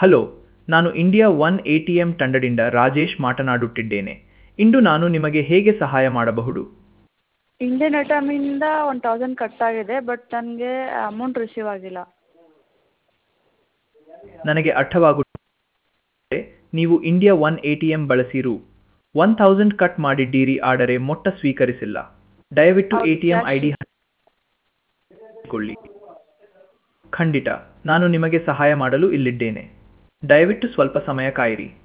hello ನಾನು India one A T M ತಂಡದಿಂದ ರಾಜೇಶ್ ಮಾತನಾಡುತ್ತಿದ್ದೇನೆ ಇಂದು ನಾನು ನಿಮಗೆ ಹೇಗೆ ಸಹಾಯ ಮಾಡಬಹುದು ಇಂಡಿಯನ್ ಇಂದ ಒನ್ ತೌಸಂಡ್ ಕಟ್ ಆಗಿದೆ ಬಟ್ ನನಗೆ ಅಮೌಂಟ್ ರಿಸೀವ್ ಆಗಿಲ್ಲ ನನಗೆ ಅರ್ಥವಾಗುತ್ತದೆ ನೀವು India one A T M ಬಳಸಿರು ಒನ್ ಥೌಸಂಡ್ ಕಟ್ ಮಾಡಿದ್ದೀರಿ ಆದರೆ ಮೊಟ್ಟ ಸ್ವೀಕರಿಸಿಲ್ಲ ದಯವಿಟ್ಟು A T M I D ಕೊಳ್ಳಿ ಖಂಡಿತ ನಾನು ನಿಮಗೆ ಸಹಾಯ ಮಾಡಲು ಇಲ್ಲಿದ್ದೇನೆ ದಯವಿಟ್ಟು ಸ್ವಲ್ಪ ಸಮಯ ಕಾಯಿರಿ